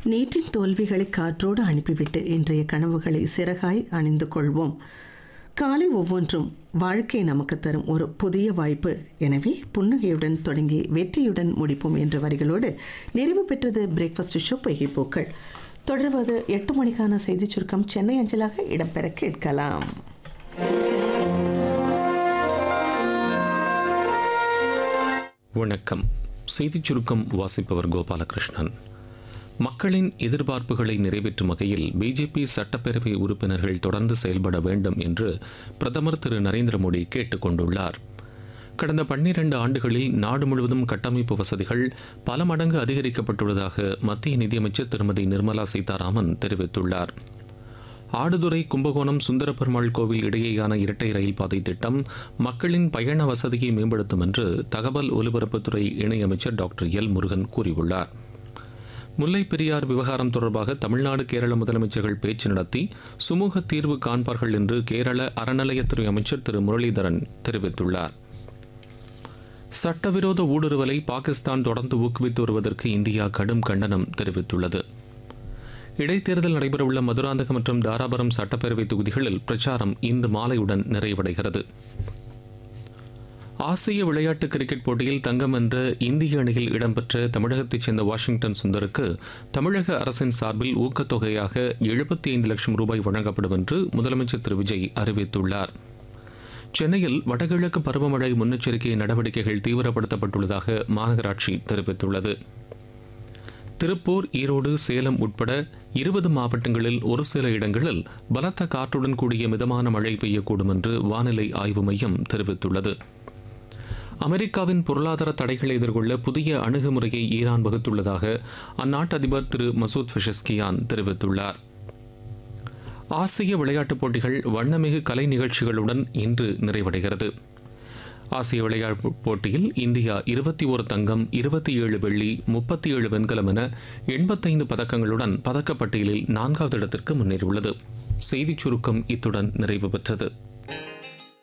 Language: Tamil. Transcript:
நேற்றின் தோல்விகளை காற்றோடு அனுப்பிவிட்டு இன்றைய கனவுகளை சிறகாய் அணிந்து கொள்வோம் காலை ஒவ்வொன்றும் வாழ்க்கை நமக்கு தரும் ஒரு புதிய வாய்ப்பு எனவே புன்னகையுடன் தொடங்கி வெற்றியுடன் முடிப்போம் என்ற வரிகளோடு நிறைவு பெற்றது பிரேக்ஃபாஸ்ட் ஷோ பொய்கைப்போக்கள் தொடர்வது எட்டு மணிக்கான செய்திச் சுருக்கம் சென்னை அஞ்சலாக இடம்பெற கேட்கலாம் வணக்கம் செய்திச் சுருக்கம் வாசிப்பவர் கோபாலகிருஷ்ணன் மக்களின் எதிர்பார்ப்புகளை நிறைவேற்றும் வகையில் பிஜேபி சட்டப்பேரவை உறுப்பினர்கள் தொடர்ந்து செயல்பட வேண்டும் என்று பிரதமர் திரு நரேந்திர மோடி கேட்டுக் கொண்டுள்ளார் கடந்த பன்னிரண்டு ஆண்டுகளில் நாடு முழுவதும் கட்டமைப்பு வசதிகள் பல மடங்கு அதிகரிக்கப்பட்டுள்ளதாக மத்திய நிதியமைச்சர் திருமதி நிர்மலா சீதாராமன் தெரிவித்துள்ளார் ஆடுதுறை கும்பகோணம் சுந்தரபெருமாள் கோவில் இடையேயான இரட்டை ரயில் பாதை திட்டம் மக்களின் பயண வசதியை மேம்படுத்தும் என்று தகவல் ஒலிபரப்புத்துறை இணையமைச்சர் டாக்டர் எல் முருகன் கூறியுள்ளார் முல்லை பெரியார் விவகாரம் தொடர்பாக தமிழ்நாடு கேரள முதலமைச்சர்கள் பேச்சு நடத்தி சுமூக தீர்வு காண்பார்கள் என்று கேரள அறநிலையத்துறை அமைச்சர் திரு முரளிதரன் தெரிவித்துள்ளார் சட்டவிரோத ஊடுருவலை பாகிஸ்தான் தொடர்ந்து ஊக்குவித்து வருவதற்கு இந்தியா கடும் கண்டனம் தெரிவித்துள்ளது இடைத்தேர்தல் நடைபெறவுள்ள மதுராந்தகம் மற்றும் தாராபுரம் சட்டப்பேரவை தொகுதிகளில் பிரச்சாரம் இன்று மாலையுடன் நிறைவடைகிறது ஆசிய விளையாட்டு கிரிக்கெட் போட்டியில் தங்கம் வென்ற இந்திய அணியில் இடம்பெற்ற தமிழகத்தைச் சேர்ந்த வாஷிங்டன் சுந்தருக்கு தமிழக அரசின் சார்பில் ஊக்கத்தொகையாக எழுபத்தி ஐந்து லட்சம் ரூபாய் வழங்கப்படும் என்று முதலமைச்சர் திரு விஜய் அறிவித்துள்ளார் சென்னையில் வடகிழக்கு பருவமழை முன்னெச்சரிக்கை நடவடிக்கைகள் தீவிரப்படுத்தப்பட்டுள்ளதாக மாநகராட்சி தெரிவித்துள்ளது திருப்பூர் ஈரோடு சேலம் உட்பட இருபது மாவட்டங்களில் ஒரு சில இடங்களில் பலத்த காற்றுடன் கூடிய மிதமான மழை பெய்யக்கூடும் என்று வானிலை ஆய்வு மையம் தெரிவித்துள்ளது அமெரிக்காவின் பொருளாதார தடைகளை எதிர்கொள்ள புதிய அணுகுமுறையை ஈரான் வகுத்துள்ளதாக அந்நாட்டு அதிபர் திரு மசூத் பெஷஸ்கியான் தெரிவித்துள்ளார் ஆசிய விளையாட்டுப் போட்டிகள் வண்ணமிகு கலை நிகழ்ச்சிகளுடன் இன்று நிறைவடைகிறது ஆசிய விளையாட்டுப் போட்டியில் இந்தியா இருபத்தி ஒரு தங்கம் இருபத்தி ஏழு வெள்ளி முப்பத்தி ஏழு வெண்கலம் என எண்பத்தைந்து பதக்கங்களுடன் பதக்கப்பட்டியலில் நான்காவது இடத்திற்கு முன்னேறியுள்ளது செய்திச் சுருக்கம் இத்துடன் நிறைவு பெற்றது